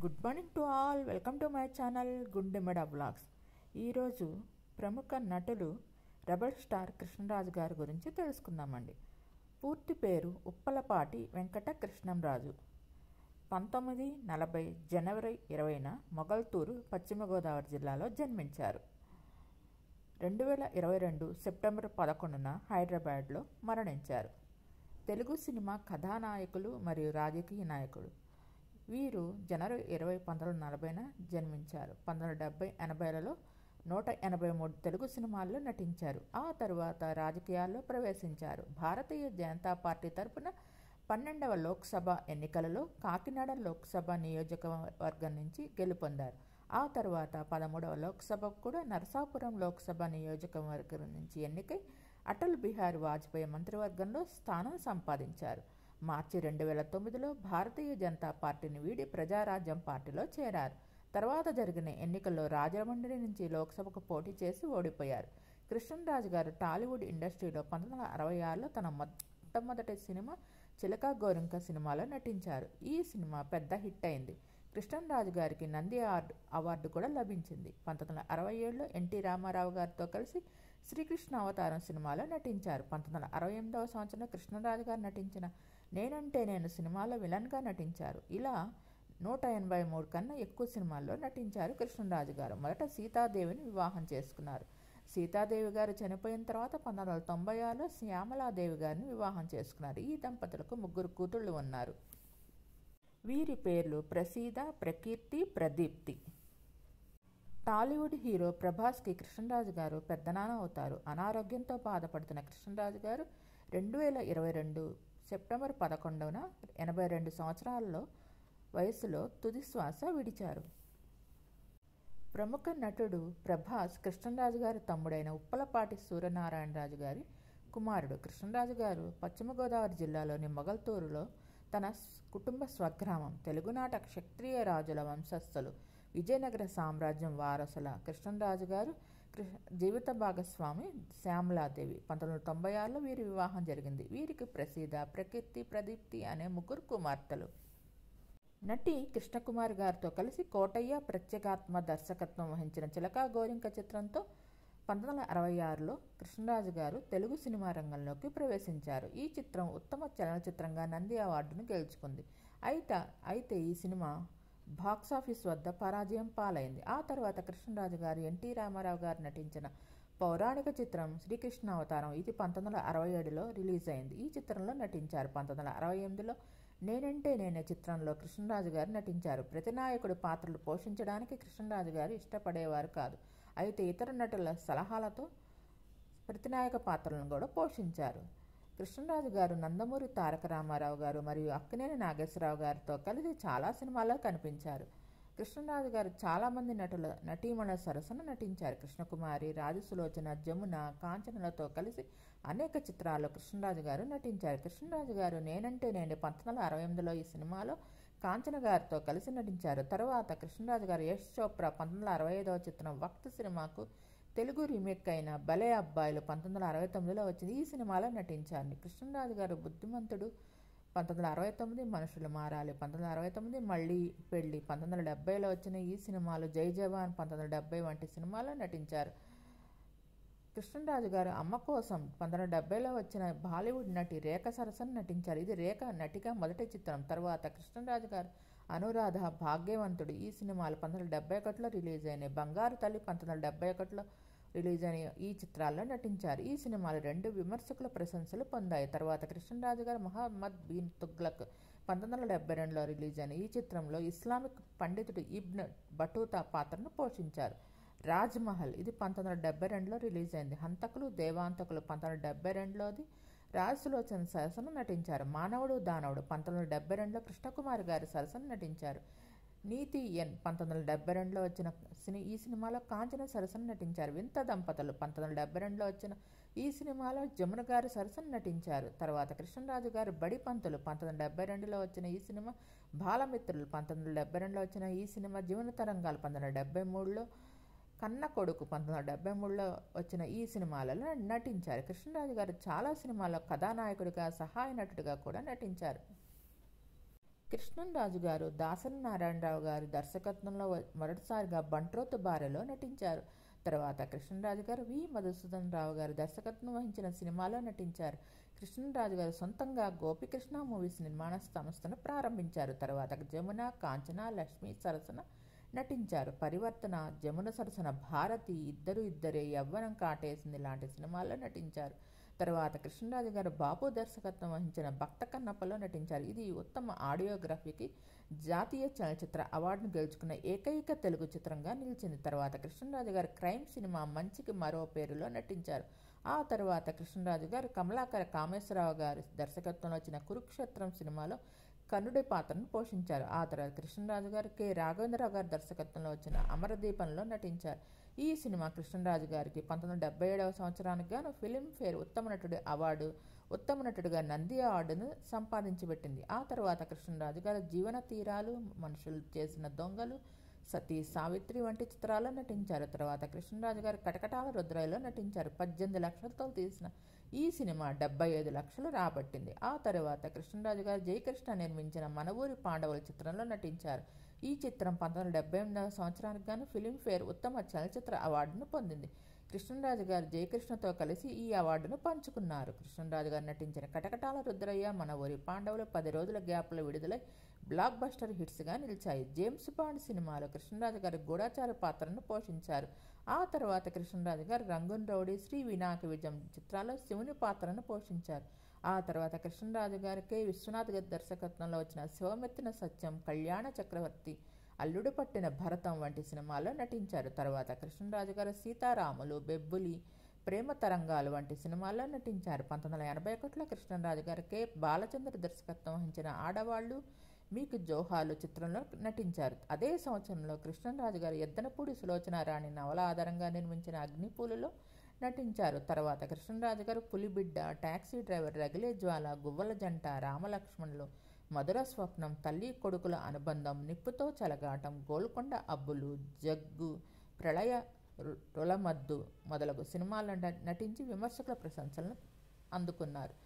good morning to all welcome to my channel Gundemeda blogs ఈరోజు ప్రముఖ నటులు రెబల్ స్టార్ కృష్ణరాజు గారి గురించి తెలుసుకుందామండి పూర్తి పేరు ఉప్పలపాటి వెంకట కృష్ణంరాజు పంతొమ్మిది నలభై జనవరి ఇరవైన మొగల్తూరు పశ్చిమ గోదావరి జిల్లాలో జన్మించారు రెండు వేల ఇరవై రెండు సెప్టెంబర్ పదకొండున హైదరాబాద్లో మరణించారు తెలుగు సినిమా కథానాయకులు మరియు రాజకీయ నాయకుడు వీరు జనవరి ఇరవై పంతొమ్మిది వందల నలభైన జన్మించారు పంతొమ్మిది వందల డెబ్బై ఎనభైలలో నూట ఎనభై మూడు తెలుగు సినిమాల్లో నటించారు ఆ తరువాత రాజకీయాల్లో ప్రవేశించారు భారతీయ జనతా పార్టీ తరపున పన్నెండవ లోక్సభ ఎన్నికలలో కాకినాడ లోక్సభ నియోజకవర్గం నుంచి గెలుపొందారు ఆ తర్వాత పదమూడవ లోక్సభకు కూడా నరసాపురం లోక్సభ నియోజకవర్గం నుంచి ఎన్నికై అటల్ బిహారీ వాజ్పేయి మంత్రివర్గంలో స్థానం సంపాదించారు మార్చి రెండు వేల తొమ్మిదిలో భారతీయ జనతా పార్టీని వీడి ప్రజారాజ్యం పార్టీలో చేరారు తర్వాత జరిగిన ఎన్నికల్లో రాజమండ్రి నుంచి లోక్సభకు పోటీ చేసి ఓడిపోయారు కృష్ణరాజు గారు టాలీవుడ్ ఇండస్ట్రీలో పంతొమ్మిది వందల అరవై ఆరులో తన మొట్టమొదటి సినిమా చిలక గోరింక సినిమాలో నటించారు ఈ సినిమా పెద్ద హిట్ అయింది కృష్ణరాజు గారికి నంది అవార్డు కూడా లభించింది పంతొమ్మిది వందల అరవై ఏడులో ఎన్టీ రామారావు గారితో కలిసి శ్రీకృష్ణ అవతారం సినిమాలో నటించారు పంతొమ్మిది వందల అరవై ఎనిమిదవ సంవత్సరంలో కృష్ణరాజు గారు నటించిన నేనంటే నేను సినిమాలో విలన్గా నటించారు ఇలా నూట ఎనభై మూడు కన్నా ఎక్కువ సినిమాల్లో నటించారు కృష్ణరాజు గారు మొదట సీతాదేవిని వివాహం చేసుకున్నారు సీతాదేవి గారు చనిపోయిన తర్వాత పంతొమ్మిది వందల తొంభై ఆరులో శ్యామలాదేవి గారిని వివాహం చేసుకున్నారు ఈ దంపతులకు ముగ్గురు కూతుళ్ళు ఉన్నారు వీరి పేర్లు ప్రసీద ప్రకీర్తి ప్రదీప్తి టాలీవుడ్ హీరో ప్రభాస్కి కృష్ణరాజు గారు పెద్దనాన్న అవుతారు అనారోగ్యంతో బాధపడుతున్న కృష్ణరాజు గారు రెండు వేల ఇరవై రెండు సెప్టెంబర్ పదకొండున ఎనభై రెండు సంవత్సరాలలో వయసులో తుది శ్వాస విడిచారు ప్రముఖ నటుడు ప్రభాస్ కృష్ణరాజు గారి తమ్ముడైన ఉప్పలపాటి సూర్యనారాయణరాజు గారి కుమారుడు కృష్ణరాజు గారు పశ్చిమ గోదావరి జిల్లాలోని మొగల్తూరులో తన కుటుంబ స్వగ్రామం తెలుగునాట క్షత్రియ రాజుల వంశస్థులు విజయనగర సామ్రాజ్యం వారసుల కృష్ణరాజు గారు జీవిత భాగస్వామి శ్యామలాదేవి పంతొమ్మిది వందల తొంభై ఆరులో వీరి వివాహం జరిగింది వీరికి ప్రసీద ప్రకీర్తి ప్రదీప్తి అనే ముగ్గురు కుమార్తెలు నటి కృష్ణకుమారి గారితో కలిసి కోటయ్య ప్రత్యేగాత్మ దర్శకత్వం వహించిన చిలకా గోరింక చిత్రంతో పంతొమ్మిది వందల అరవై ఆరులో కృష్ణరాజు గారు తెలుగు సినిమా రంగంలోకి ప్రవేశించారు ఈ చిత్రం ఉత్తమ చలనచిత్రంగా నంది అవార్డును గెలుచుకుంది అయితే అయితే ఈ సినిమా బాక్సాఫీస్ వద్ద పరాజయం పాలైంది ఆ తర్వాత కృష్ణరాజు గారు ఎన్టీ రామారావు గారు నటించిన పౌరాణిక చిత్రం శ్రీకృష్ణ అవతారం ఇది పంతొమ్మిది వందల అరవై ఏడులో రిలీజ్ అయింది ఈ చిత్రంలో నటించారు పంతొమ్మిది వందల అరవై ఎనిమిదిలో నేనంటే నేనే చిత్రంలో కృష్ణరాజు గారు నటించారు ప్రతినాయకుడి పాత్రలు పోషించడానికి కృష్ణరాజు గారు ఇష్టపడేవారు కాదు అయితే ఇతర నటుల సలహాలతో ప్రతినాయక పాత్రలను కూడా పోషించారు కృష్ణరాజు గారు నందమూరి తారక రామారావు గారు మరియు అక్కినేని నాగేశ్వరరావు గారితో కలిసి చాలా సినిమాల్లో కనిపించారు కృష్ణరాజు గారు చాలామంది నటుల నటీమణుల సరసన నటించారు కృష్ణకుమారి రాజసులోచన జమున కాంచనలతో కలిసి అనేక చిత్రాల్లో కృష్ణరాజు గారు నటించారు కృష్ణరాజు గారు నేనంటే నేను పంతొమ్మిది వందల అరవై ఎనిమిదిలో ఈ సినిమాలో కాంచన గారితో కలిసి నటించారు తర్వాత కృష్ణరాజు గారు యశ్ చోప్రా పంతొమ్మిది వందల అరవై ఐదవ చిత్రం వక్త్ సినిమాకు తెలుగు రీమేక్ అయిన భలే అబ్బాయిలు పంతొమ్మిది వందల అరవై తొమ్మిదిలో వచ్చింది ఈ సినిమాలో నటించారు కృష్ణరాజు గారు బుద్ధిమంతుడు పంతొమ్మిది వందల అరవై తొమ్మిది మనుషులు మారాలి పంతొమ్మిది వందల అరవై తొమ్మిది మళ్ళీ పెళ్లి పంతొమ్మిది వందల డెబ్బైలో వచ్చిన ఈ సినిమాలు జై జవాన్ పంతొమ్మిది వందల డెబ్బై వంటి సినిమాల్లో నటించారు కృష్ణరాజు గారు అమ్మ కోసం పంతొమ్మిది వందల డెబ్బైలో వచ్చిన బాలీవుడ్ నటి రేఖ సరసన నటించారు ఇది రేఖ నటిగా మొదటి చిత్రం తర్వాత కృష్ణరాజు గారు అనురాధ భాగ్యవంతుడు ఈ సినిమాలు పంతొమ్మిది వందల డెబ్బై ఒకటిలో రిలీజ్ అయినాయి బంగారు తల్లి పంతొమ్మిది వందల డెబ్బై ఒకటిలో రిలీజ్ అయిన ఈ చిత్రాల్లో నటించారు ఈ సినిమాలు రెండు విమర్శకుల ప్రశంసలు పొందాయి తర్వాత కృష్ణరాజు గారు మహమ్మద్ బీన్ తుగ్లక్ పంతొమ్మిది వందల డెబ్బై రెండులో రిలీజ్ అయిన ఈ చిత్రంలో ఇస్లామిక్ పండితుడు ఇబ్న్ బటూతా పాత్రను పోషించారు రాజ్ మహల్ ఇది పంతొమ్మిది వందల డెబ్బై రెండులో రిలీజ్ అయింది హంతకులు దేవాంతకులు పంతొమ్మిది వందల డెబ్బై రెండులోది రాజసులోచన సరసన నటించారు మానవుడు దానవుడు పంతొమ్మిది వందల డెబ్బై రెండులో కృష్ణకుమారి గారి సరసన నటించారు నీతి ఎన్ పంతొమ్మిది వందల డెబ్బై రెండులో వచ్చిన సినీ ఈ సినిమాలో కాంచన సరసన నటించారు వింత దంపతులు పంతొమ్మిది వందల డెబ్బై రెండులో వచ్చిన ఈ సినిమాలో జమున గారి సరసన నటించారు తర్వాత కృష్ణరాజు గారు బడి పంతులు పంతొమ్మిది వందల డెబ్బై రెండులో వచ్చిన ఈ సినిమా బాలమిత్రులు పంతొమ్మిది వందల డెబ్బై రెండులో వచ్చిన ఈ సినిమా జీవన తరంగాలు పంతొమ్మిది వందల డెబ్బై మూడులో కన్న కొడుకు పంతొమ్మిది వందల డెబ్బై మూడులో వచ్చిన ఈ సినిమాలలో నటించారు కృష్ణరాజు గారు చాలా సినిమాల్లో కథానాయకుడిగా సహాయ నటుడిగా కూడా నటించారు కృష్ణంరాజు గారు దాసరి నారాయణరావు గారి దర్శకత్వంలో మొదటిసారిగా బంట్రోతు భార్యలో నటించారు తర్వాత కృష్ణరాజు గారు వి మధుసూదన్ రావు గారు దర్శకత్వం వహించిన సినిమాలో నటించారు కృష్ణరాజు గారు సొంతంగా గోపికృష్ణ మూవీస్ నిర్మాణ సంస్థను ప్రారంభించారు తర్వాత జమున కాంచన లక్ష్మి సరసన నటించారు పరివర్తన జమున సరసన భారతి ఇద్దరు ఇద్దరే యవ్వనం కాటేసింది లాంటి సినిమాల్లో నటించారు తర్వాత కృష్ణరాజు గారు బాబు దర్శకత్వం వహించిన భక్త కన్నప్పలో నటించారు ఇది ఉత్తమ ఆడియోగ్రఫీకి జాతీయ చలనచిత్ర అవార్డును గెలుచుకున్న ఏకైక తెలుగు చిత్రంగా నిలిచింది తర్వాత కృష్ణరాజు గారు క్రైమ్ సినిమా మంచికి మరో పేరులో నటించారు ఆ తర్వాత కృష్ణరాజు గారు కమలాకర కామేశ్వరరావు గారి దర్శకత్వంలో వచ్చిన కురుక్షేత్రం సినిమాలో కన్నుడి పాత్రను పోషించారు ఆ తర్వాత కృష్ణరాజు గారు కె రాఘవేంద్రరావు గారి దర్శకత్వంలో వచ్చిన అమరదీపంలో నటించారు ఈ సినిమా కృష్ణరాజు గారికి పంతొమ్మిది వందల డెబ్బై ఏడవ సంవత్సరానికి గాను ఫిలింఫేర్ ఉత్తమ నటుడి అవార్డు ఉత్తమ నటుడిగా నంది అవార్డును సంపాదించి పెట్టింది ఆ తర్వాత కృష్ణరాజు గారు జీవన తీరాలు మనుషులు చేసిన దొంగలు సతీ సావిత్రి వంటి చిత్రాల్లో నటించారు తర్వాత కృష్ణరాజు గారు కటకటాల రుద్రాయిలో నటించారు పద్దెనిమిది లక్షలతో తీసిన ఈ సినిమా డెబ్బై ఐదు లక్షలు రాబట్టింది ఆ తర్వాత కృష్ణరాజు గారు జయకృష్ణ నిర్మించిన మన ఊరి పాండవుల చిత్రంలో నటించారు ఈ చిత్రం పంతొమ్మిది వందల డెబ్బై ఎనిమిదవ సంవత్సరానికి గాను ఫిలింఫేర్ ఉత్తమ చలనచిత్ర అవార్డును పొందింది కృష్ణరాజు గారు జయకృష్ణతో కలిసి ఈ అవార్డును పంచుకున్నారు కృష్ణరాజు గారు నటించిన కటకటాల రుద్రయ్య మన ఊరి పాండవులు పది రోజుల గ్యాప్లో విడుదలై బ్లాక్ బస్టర్ హిట్స్గా నిలిచాయి జేమ్స్ బాండ్ సినిమాలో కృష్ణరాజు గారు గూఢాచార పాత్రను పోషించారు ఆ తర్వాత కృష్ణరాజు గారు రంగున్ రౌడీ శ్రీ వినాయక విజయం చిత్రాల్లో శివుని పాత్రను పోషించారు ఆ తర్వాత కృష్ణరాజు గారి కె విశ్వనాథ్ గారి దర్శకత్వంలో వచ్చిన శివమెత్తిన సత్యం కళ్యాణ చక్రవర్తి అల్లుడు పట్టిన భరతం వంటి సినిమాల్లో నటించారు తర్వాత కృష్ణరాజు గారు సీతారాములు బెబ్బులి ప్రేమ తరంగాలు వంటి సినిమాల్లో నటించారు పంతొమ్మిది వందల ఎనభై ఒకటిలో కృష్ణరాజు గారు కె బాలచంద్ర దర్శకత్వం వహించిన ఆడవాళ్ళు మీకు జోహాలు చిత్రంలో నటించారు అదే సంవత్సరంలో కృష్ణరాజు గారు ఎద్దనపూడి సులోచన రాణి నవల ఆధారంగా నిర్మించిన అగ్నిపూలులో నటించారు తర్వాత కృష్ణరాజు గారు పులిబిడ్డ టాక్సీ డ్రైవర్ రగిలే జ్వాల గువ్వల జంట రామలక్ష్మణులు మధుర స్వప్నం తల్లి కొడుకుల అనుబంధం నిప్పుతో చలగాటం గోల్కొండ అబ్బులు జగ్గు ప్రళయ రులమద్దు మొదలగు సినిమాలను నటించి విమర్శకుల ప్రశంసలను అందుకున్నారు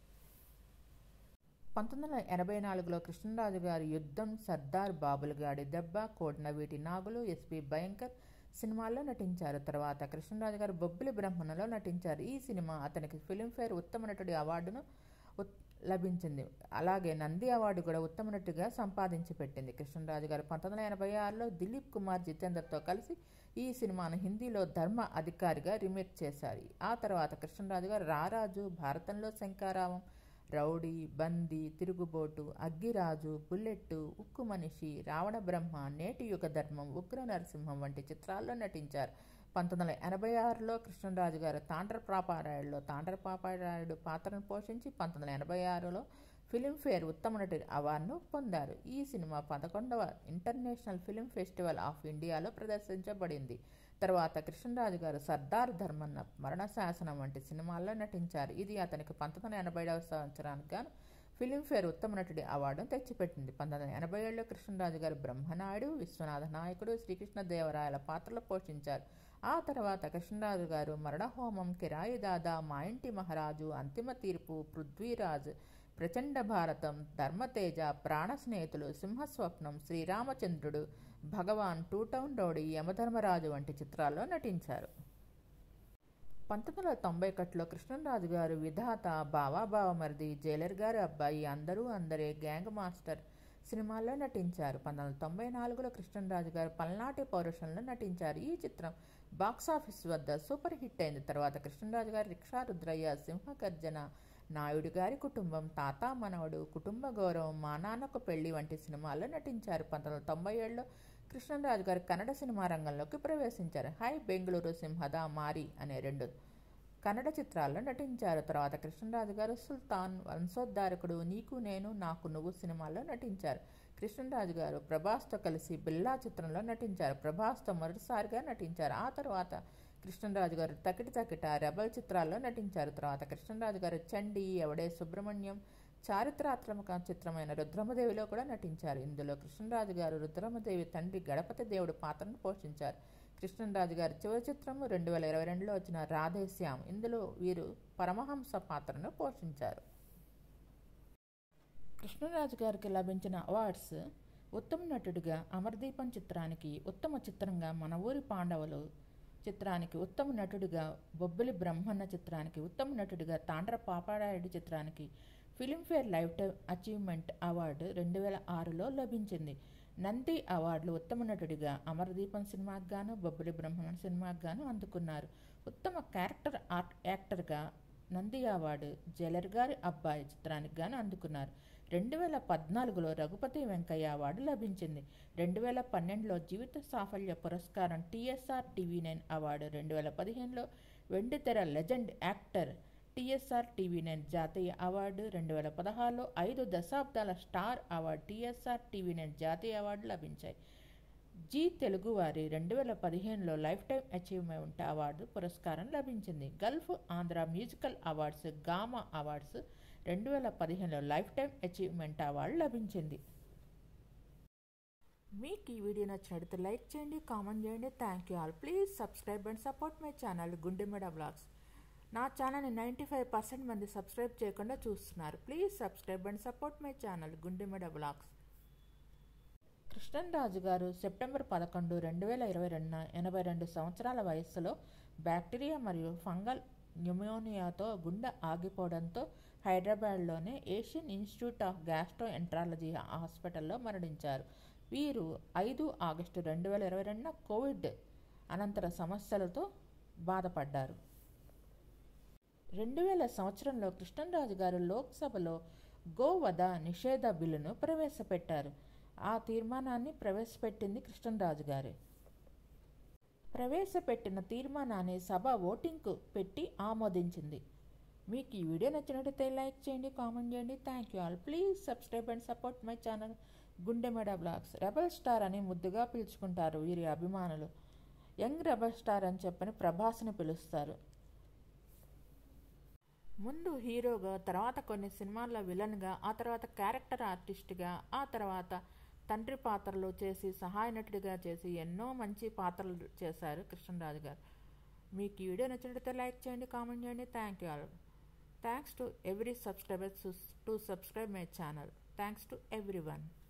పంతొమ్మిది వందల ఎనభై నాలుగులో కృష్ణరాజు గారి యుద్ధం సర్దార్ బాబులగాడి దెబ్బ కోడిన వీటి నాగులు ఎస్పి భయంకర్ సినిమాల్లో నటించారు తర్వాత కృష్ణరాజు గారు బొబ్బిలి బ్రహ్మణలో నటించారు ఈ సినిమా అతనికి ఫిలింఫేర్ ఉత్తమ నటుడి అవార్డును లభించింది అలాగే నంది అవార్డు కూడా ఉత్తమ నటుగా సంపాదించి పెట్టింది కృష్ణరాజు గారు పంతొమ్మిది వందల ఎనభై ఆరులో దిలీప్ కుమార్ జితేందర్తో కలిసి ఈ సినిమాను హిందీలో ధర్మ అధికారిగా రీమేక్ చేశారు ఆ తర్వాత కృష్ణరాజు గారు రారాజు భారతంలో శంకారావం రౌడీ బందీ తిరుగుబోటు అగ్గిరాజు బుల్లెట్టు ఉక్కు మనిషి రావణ బ్రహ్మ నేటి యుగ ధర్మం ఉగ్ర నరసింహం వంటి చిత్రాల్లో నటించారు పంతొమ్మిది వందల ఎనభై ఆరులో కృష్ణరాజు గారు తాండ్ర పాపారాయుడులో తాండ్ర పాపారాయుడు పాత్రను పోషించి పంతొమ్మిది వందల ఎనభై ఆరులో ఫిలింఫేర్ ఉత్తమ నటి అవార్డును పొందారు ఈ సినిమా పదకొండవ ఇంటర్నేషనల్ ఫిలిం ఫెస్టివల్ ఆఫ్ ఇండియాలో ప్రదర్శించబడింది తర్వాత కృష్ణరాజు గారు సర్దార్ ధర్మన్న మరణ శాసనం వంటి సినిమాల్లో నటించారు ఇది అతనికి పంతొమ్మిది వందల ఎనభై ఐదవ సంవత్సరానికి గాను ఫిలింఫేర్ ఉత్తమ నటుడి అవార్డును తెచ్చిపెట్టింది పంతొమ్మిది వందల ఎనభై ఏడులో కృష్ణరాజు గారు బ్రహ్మనాయుడు విశ్వనాథ నాయకుడు శ్రీకృష్ణదేవరాయల పాత్రలు పోషించారు ఆ తర్వాత కృష్ణరాజు గారు మరణహోమం కిరాయి దాదా మా ఇంటి మహారాజు అంతిమ తీర్పు పృథ్వీరాజ్ ప్రచండ భారతం ధర్మతేజ ప్రాణ Snehithulu Simhaswapnam Sriramachandrudu Bhagavan two town rowdy Yamadharmaraju వంటి చిత్రాల్లో నటించారు పంతొమ్మిది వందల తొంభై ఒకటిలో కృష్ణరాజు గారు విధాత బావాబావమరిది జైలర్ గారి అబ్బాయి అందరూ అందరే గ్యాంగ్ మాస్టర్ సినిమాల్లో నటించారు పంతొమ్మిది వందల తొంభై నాలుగులో కృష్ణరాజు గారు పల్నాటి పౌరుషంలో నటించారు ఈ చిత్రం బాక్సాఫీస్ వద్ద సూపర్ హిట్ అయింది తర్వాత కృష్ణరాజు గారు రిక్షా రుద్రయ్య సింహగర్జన నాయుడు గారి కుటుంబం తాత మనవడు కుటుంబ గౌరవం మా నాన్నకు పెళ్లి వంటి సినిమాల్లో నటించారు పంతొమ్మిది వందల తొంభై ఏడులో కృష్ణరాజు గారు కన్నడ సినిమా రంగంలోకి ప్రవేశించారు హై బెంగళూరు సింహద మారి అనే రెండు కన్నడ చిత్రాల్లో నటించారు తర్వాత కృష్ణరాజు గారు సుల్తాన్ వంశోద్ధారకుడు నీకు నేను నాకు నువ్వు సినిమాల్లో నటించారు కృష్ణరాజు గారు ప్రభాస్తో కలిసి బిల్లా చిత్రంలో నటించారు ప్రభాస్తో మొదటిసారిగా నటించారు ఆ తర్వాత కృష్ణరాజు గారు తకిటి తకిట రెబల్ చిత్రాల్లో నటించారు తర్వాత కృష్ణరాజు గారు చండి ఎవడే సుబ్రహ్మణ్యం చారిత్రాత్మక చిత్రమైన రుద్రమదేవిలో కూడా నటించారు ఇందులో కృష్ణరాజు గారు రుద్రమదేవి తండ్రి గణపతి దేవుడు పాత్రను పోషించారు కృష్ణరాజు గారి చివరి చిత్రము రెండు వేల ఇరవై రెండులో వచ్చిన రాధేశ్యామ్ ఇందులో వీరు పరమహంస పాత్రను పోషించారు కృష్ణరాజు గారికి లభించిన అవార్డ్స్ ఉత్తమ నటుడిగా అమర్దీపం చిత్రానికి ఉత్తమ చిత్రంగా మన ఊరి పాండవులు చిత్రానికి ఉత్తమ నటుడిగా బొబ్బిలి బ్రహ్మన్న చిత్రానికి ఉత్తమ నటుడిగా తాండ్ర పాపారాయుడు చిత్రానికి Filmfare lifetime achievement award రెండు వేల ఆరులో లభించింది నంది అవార్డులు ఉత్తమ నటుడిగా అమరదీపం సినిమాకి గాను బొబ్బిలి బ్రహ్మన్ సినిమాకి గాను అందుకున్నారు ఉత్తమ క్యారెక్టర్ ఆర్ట్ యాక్టర్గా నంది అవార్డు జైలర్ గారి అబ్బాయి చిత్రానికి గాను అందుకున్నారు రెండు వేల పద్నాలుగులో రఘుపతి వెంకయ్య అవార్డు లభించింది రెండు వేల పన్నెండులో జీవిత సాఫల్య పురస్కారం టీఎస్ఆర్ టీవీ నైన్ అవార్డు రెండు వేల పదిహేనులో వెండితెర legend actor TSR TV nine జాతీయ అవార్డు రెండు వేల పదహారులో ఐదు దశాబ్దాల star award TSR TV nine జాతీయ అవార్డు లభించాయి జీ తెలుగు వారి రెండు వేల పదిహేనులో లైఫ్ టైం అచీవ్మెంట్ అవార్డు పురస్కారం లభించింది Gulf Andhra musical awards GAMA awards రెండు వేల పదిహేనులో లైఫ్ టైం అచీవ్మెంట్ అవార్డు లభించింది మీకు ఈ వీడియో నచ్చినట్లయితే లైక్ చేయండి కామెంట్ చేయండి thank you all please subscribe and support my channel Gundemeda blogs నా ఛానల్ని నైంటీ ఫైవ్ పర్సెంట్ మంది సబ్స్క్రైబ్ చేయకుండా చూస్తున్నారు please subscribe and support my channel Gundemeda blogs Krishnaraju గారు సెప్టెంబర్ పదకొండు రెండు వేల ఇరవై రెండున ఎనభై రెండు సంవత్సరాల వయస్సులో బ్యాక్టీరియా మరియు ఫంగల్ న్యూమోనియాతో గుండె ఆగిపోవడంతో హైదరాబాద్లోని Asian institute of gastroenterology హాస్పిటల్లో మరణించారు వీరు ఐదు ఆగస్టు రెండు వేల ఇరవై రెండున కోవిడ్ అనంతర సమస్యలతో బాధపడ్డారు రెండు వేల సంవత్సరంలో కృష్ణరాజు గారు లోక్సభలో గోవధ నిషేధ బిల్లును ప్రవేశపెట్టారు ఆ తీర్మానాన్ని ప్రవేశపెట్టింది కృష్ణరాజు గారే ప్రవేశపెట్టిన తీర్మానాన్ని సభ ఓటింగ్కు పెట్టి ఆమోదించింది మీకు ఈ వీడియో నచ్చినట్లయితే లైక్ చేయండి కామెంట్ చేయండి thank you all please subscribe and support my channel Gundemeda blogs rebel star అని ముద్దుగా పిలుచుకుంటారు వీరి అభిమానులు యంగ్ రెబల్ స్టార్ అని చెప్పని ప్రభాస్ని పిలుస్తారు ముందు హీరోగా తర్వాత కొన్ని సినిమాల్లో విలన్గా ఆ తర్వాత క్యారెక్టర్ ఆర్టిస్ట్గా ఆ తర్వాత తండ్రి పాత్రలు చేసి సహాయ నటుడిగా చేసి ఎన్నో మంచి పాత్రలు చేశారు కృష్ణరాజు గారు మీకు ఈ వీడియో నచ్చినట్లయితే లైక్ చేయండి కామెంట్ చేయండి thank you all thanks to every subscriber to subscribe my channel thanks to every one